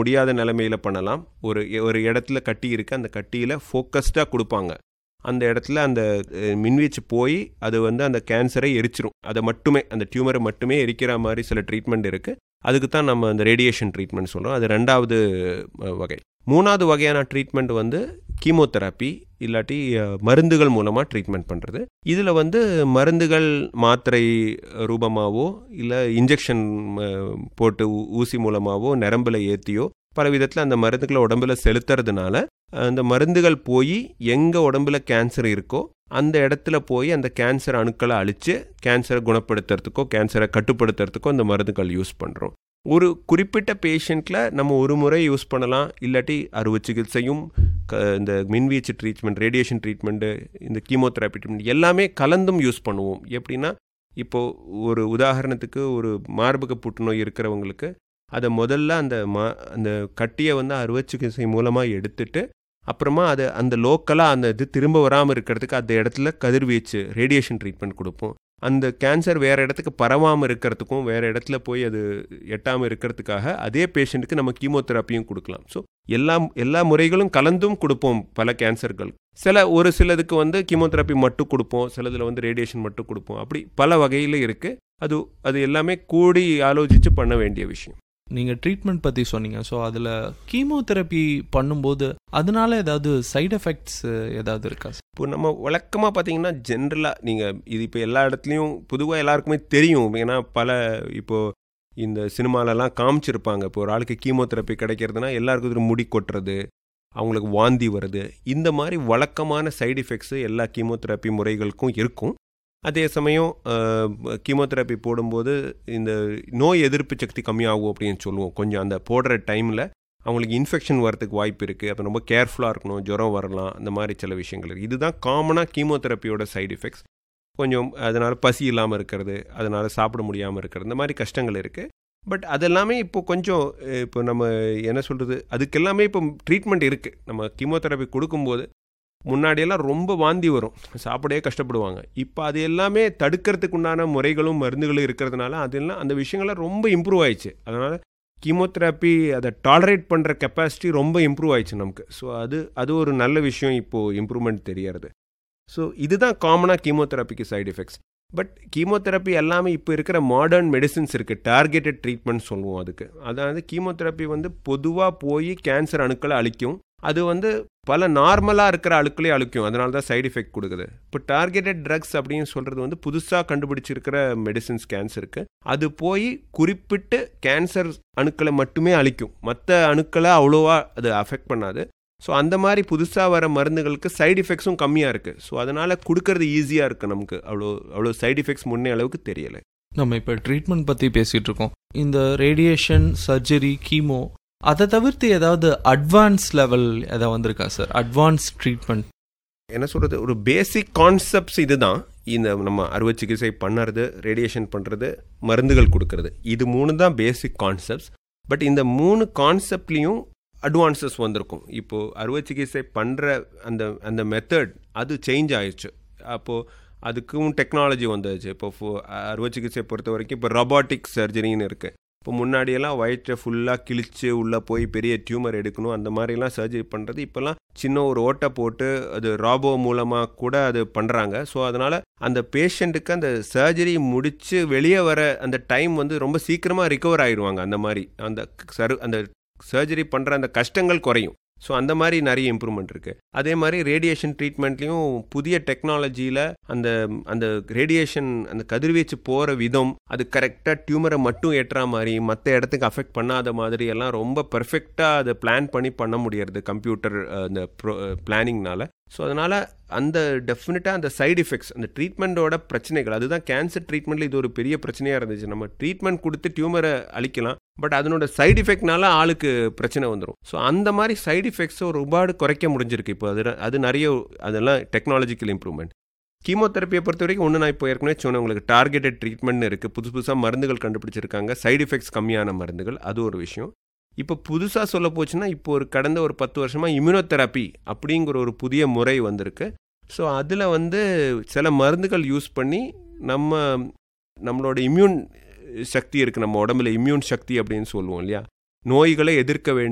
முடியாத நிலைமையில பண்ணலாம் ஒரு ஒரு இடத்துல கட்டி இருக்கு அந்த கட்டியில் ஃபோக்கஸ்டாக கொடுப்பாங்க அந்த இடத்துல அந்த அஹ், மின்வீச்சு போய் அது வந்து அந்த கேன்சரை எரிச்சிரும் அதை மட்டுமே அந்த டியூமரை மட்டுமே எரிக்கிற மாதிரி சில ட்ரீட்மெண்ட் இருக்குது அதுக்கு தான் நம்ம அந்த ரேடியேஷன் ட்ரீட்மெண்ட் சொல்கிறோம் அது ரெண்டாவது அஹ், வகை மூணாவது வகையான ட்ரீட்மெண்ட் வந்து கீமோதெரப்பி இல்லாட்டி அஹ், மருந்துகள் மூலமாக ட்ரீட்மெண்ட் பண்ணுறது இதில் வந்து மருந்துகள் மாத்திரை ரூபமாகவோ இல்லை இன்ஜெக்ஷன் போட்டு ஊ- ஊசி மூலமாகவோ நரம்பில் ஏற்றியோ பல விதத்தில் அந்த மருந்துகளை உடம்புல செலுத்துறதுனால அந்த மருந்துகள் போய் எங்கே உடம்புல கேன்சர் இருக்கோ அந்த இடத்துல போய் அந்த கேன்சர் அணுக்களை அழித்து கேன்சரை குணப்படுத்துறதுக்கோ கேன்சரை கட்டுப்படுத்துறதுக்கோ அந்த மருந்துகள் யூஸ் பண்ணுறோம் ஒரு குறிப்பிட்ட பேஷண்ட்டில் நம்ம ஒரு முறை யூஸ் பண்ணலாம் இல்லாட்டி அறுவை சிகிச்சையும் க இந்த மின்வீச்சு ட்ரீட்மெண்ட் ரேடியேஷன் ட்ரீட்மெண்ட்டு இந்த கீமோதெரப்பி ட்ரீட்மெண்ட் எல்லாமே கலந்தும் யூஸ் பண்ணுவோம் எப்படின்னா இப்போது ஒரு உதாரணத்துக்கு ஒரு மார்பக புற்றுநோய் இருக்கிறவங்களுக்கு அதை முதல்ல அந்த மா அந்த கட்டியை வந்து அறுவை சிகிச்சை மூலமாக எடுத்துட்டு அப்புறமா அதை அந்த லோக்கலாக அந்த இது திரும்ப வராமல் இருக்கிறதுக்கு அந்த இடத்துல கதிர்வீச்சு ரேடியேஷன் ட்ரீட்மெண்ட் கொடுப்போம் அந்த கேன்சர் வேறு இடத்துக்கு பரவாமல் இருக்கிறதுக்கும் வேறு இடத்துல போய் அது எட்டாமல் இருக்கிறதுக்காக அதே பேஷண்ட்டுக்கு நம்ம கீமோதெரப்பியும் கொடுக்கலாம் ஸோ எல்லா எல்லா முறைகளும் கலந்தும் கொடுப்போம் பல கேன்சர்கள் சில ஒரு சிலதுக்கு வந்து கீமோதெரப்பி மட்டும் கொடுப்போம் சிலதில் வந்து ரேடியேஷன் மட்டும் கொடுப்போம் அப்படி பல வகையில் இருக்குது அது அது எல்லாமே கூடி ஆலோசித்து பண்ண வேண்டிய விஷயம் நீங்கள் ட்ரீட்மெண்ட் பற்றி சொன்னீங்க ஸோ அதில் கீமோதெரப்பி பண்ணும்போது அதனால ஏதாவது சைடு எஃபெக்ட்ஸ் ஏதாவது இருக்கா சார் இப்போ நம்ம வழக்கமாக பார்த்தீங்கன்னா ஜென்ரலாக நீங்கள் இது இப்போ எல்லா இடத்துலையும் பொதுவாக எல்லாருக்குமே தெரியும் ஏன்னா பல இப்போது இந்த சினிமாலலாம் காமிச்சிருப்பாங்க இப்போ ஒரு ஆளுக்கு கீமோதெரப்பி கிடைக்கிறதுனா எல்லாருக்கும் ஒரு முடி கொட்டுறது அவங்களுக்கு வாந்தி வருது இந்த மாதிரி வழக்கமான சைடு எஃபெக்ட்ஸு எல்லா கீமோதெரப்பி முறைகளுக்கும் இருக்கும் அதே சமயம் கீமோதெரப்பி போடும்போது இந்த நோய் எதிர்ப்பு சக்தி கம்மியாகும் அப்படின்னு சொல்லுவோம் கொஞ்சம் அந்த போடுற டைமில் அவங்களுக்கு இன்ஃபெக்ஷன் வரதுக்கு வாய்ப்பு இருக்குது அப்போ ரொம்ப கேர்ஃபுல்லாக இருக்கணும் ஜுரம் வரலாம் அந்த மாதிரி சில விஷயங்கள் இருக்குது இதுதான் காமனாக கீமோதெரப்பியோட சைடு எஃபெக்ட்ஸ் கொஞ்சம் அதனால் பசி இல்லாமல் இருக்கிறது அதனால் சாப்பிட முடியாமல் இருக்கிறது இந்த மாதிரி கஷ்டங்கள் இருக்குது பட் அதெல்லாமே இப்போ கொஞ்சம் அஹ், இப்போ நம்ம என்ன சொல்கிறது அதுக்கெல்லாமே இப்போ ட்ரீட்மெண்ட் இருக்குது நம்ம கீமோதெரப்பி கொடுக்கும்போது முன்னாடியெல்லாம் ரொம்ப வாந்தி வரும் சாப்பிடவே கஷ்டப்படுவாங்க இப்போ அது எல்லாமே தடுக்கிறதுக்கு உண்டான முறைகளும் மருந்துகளும் இருக்கிறதுனால அதெல்லாம் அந்த விஷயங்கள்லாம் ரொம்ப இம்ப்ரூவ் ஆயிடுச்சு அதனால் கீமோதெரப்பி அதை டாலரேட் பண்ணுற கெப்பாசிட்டி ரொம்ப இம்ப்ரூவ் ஆயிடுச்சு நமக்கு ஸோ அது அது ஒரு நல்ல விஷயம் இப்போது இம்ப்ரூவ்மெண்ட் தெரியறது ஸோ இதுதான் காமனாக கீமோதெரப்பிக்கு சைடு எஃபெக்ட்ஸ் பட் கீமோதெரப்பி எல்லாமே இப்போ இருக்கிற மாடர்ன் மெடிசின்ஸ் இருக்குது டார்கெட்டட் ட்ரீட்மெண்ட் சொல்லுவோம் அதுக்கு அதாவது கீமோதெரப்பி வந்து பொதுவாக போய் கேன்சர் அணுக்களை அழிக்கும் அது வந்து பல நார்மலாக இருக்கிற அழுக்களே அழுக்கும் அதனால தான் சைடு எஃபெக்ட் கொடுக்குது இப்போ டார்கெட்டட் ட்ரக்ஸ் அப்படின்னு சொல்கிறது வந்து புதுசாக கண்டுபிடிச்சிருக்கிற மெடிசின்ஸ் கேன்சருக்கு அது போய் குறிப்பிட்டு கேன்சர் அணுக்களை மட்டுமே அழிக்கும் மற்ற அணுக்களை அவ்வளோவா அது அஃபெக்ட் பண்ணாது ஸோ அந்த மாதிரி புதுசாக வர மருந்துகளுக்கு சைடு எஃபெக்ட்ஸும் கம்மியாக இருக்குது ஸோ அதனால் கொடுக்கறது ஈஸியாக இருக்குது நமக்கு அவ்வளோ அவ்வளோ சைடு எஃபெக்ட்ஸ் முன்னே அளவுக்கு தெரியலை நம்ம இப்போ ட்ரீட்மெண்ட் பற்றி பேசிகிட்டு இருக்கோம் இந்த ரேடியேஷன் சர்ஜரி கீமோ அதை தவிர்த்து ஏதாவது அட்வான்ஸ் லெவல் ஏதாவது வந்திருக்கா சார் அட்வான்ஸ் ட்ரீட்மெண்ட் என்ன சொல்கிறது ஒரு பேசிக் கான்செப்ட்ஸ் இதுதான் இந்த நம்ம அறுவை சிகிச்சை பண்ணுறது ரேடியேஷன் பண்ணுறது மருந்துகள் கொடுக்கறது இது மூணு தான் பேசிக் கான்செப்ட்ஸ் பட் இந்த மூணு கான்செப்ட்லேயும் அட்வான்சஸ் வந்திருக்கும் இப்போது அறுவை சிகிச்சை பண்ணுற அந்த அந்த மெத்தட் அது சேஞ்ச் ஆயிடுச்சு அப்போது அதுக்கும் டெக்னாலஜி வந்துச்சு இப்போ ஃபோ- அறுவை சிகிச்சை பொறுத்த வரைக்கும் இப்போ ரொபாட்டிக் சர்ஜரின்னு இருக்குது இப்போ முன்னாடியெல்லாம் வயிற்றை ஃபுல்லாக கிழிச்சு உள்ளே போய் பெரிய டியூமர் எடுக்கணும் அந்த மாதிரிலாம் சர்ஜரி பண்ணுறது இப்போல்லாம் சின்ன ஒரு ஓட்டை போட்டு அது ராபோ மூலமாக கூட அது பண்ணுறாங்க ஸோ அதனால் அந்த பேஷண்ட்டுக்கு அந்த சர்ஜரி முடித்து வெளியே வர அந்த டைம் வந்து ரொம்ப சீக்கிரமாக ரிகவர் ஆயிடுவாங்க அந்த மாதிரி அந்த சரு அந்த சர்ஜரி பண்ணுற அந்த கஷ்டங்கள் குறையும் ஸோ அந்த மாதிரி நிறைய இம்ப்ரூவ்மெண்ட் இருக்குது அதே மாதிரி ரேடியேஷன் ட்ரீட்மெண்ட்லேயும் புதிய டெக்னாலஜியில் அந்த அந்த ரேடியேஷன் அந்த கதிர்வீச்சு போகிற விதம் அது கரெக்டாக டியூமரை மட்டும் ஏற்றுற மாதிரி மற்ற இடத்துக்கு அஃபெக்ட் பண்ணாத மாதிரி எல்லாம் ரொம்ப பெர்ஃபெக்டாக அதை பிளான் பண்ணி பண்ண முடியறது கம்ப்யூட்டர் அந்த ப்ரோ பிளானிங்னால ஸோ அதனால் அந்த டெஃபினட்டாக அந்த சைடு எஃபெக்ட்ஸ் அந்த ட்ரீட்மெண்ட்டோட பிரச்சனைகள் அதுதான் கேன்சர் ட்ரீட்மெண்ட்டில் இது ஒரு பெரிய பிரச்சனையாக இருந்துச்சு நம்ம ட்ரீட்மெண்ட் கொடுத்து டியூமரை அழிக்கலாம் பட் அதனோட சைடு எஃபெக்ட்னால ஆளுக்கு பிரச்சனை வந்துடும் ஸோ அந்த மாதிரி சைடு எஃபெக்ட்ஸை ஒரு ரூபாடு குறைக்க முடிஞ்சிருக்கு இப்போ அது அது நிறைய அதெல்லாம் டெக்னாலஜிக்கல் இம்ப்ரூவ்மெண்ட் கீமோதெரப்பியை பொறுத்த வரைக்கும் ஒன்று நான் இப்போ ஏற்கனவே சொன்னேன் உங்களுக்கு டார்கெட்டட் ட்ரீட்மெண்ட் இருக்குது புதுசு புதுசாக மருந்துகள் கண்டுபிடிச்சிருக்காங்க சைடு எஃபெக்ட்ஸ் கம்மியான மருந்துகள் அது ஒரு விஷயம் இப்போ புதுசாக சொல்ல போச்சுன்னா இப்போ ஒரு கடந்த ஒரு பத்து வருஷமாக இம்யூனோதெரப்பி அப்படிங்கிற ஒரு புதிய முறை வந்திருக்கு ஸோ அதில் வந்து சில மருந்துகள் யூஸ் பண்ணி நம்ம நம்மளோட இம்யூன் சக்தி இருக்குது நம்ம உடம்புல இம்யூன் சக்தி அப்படின்னு சொல்லுவோம் இல்லையா நோய்களை எதிர்க்க வேண்டிய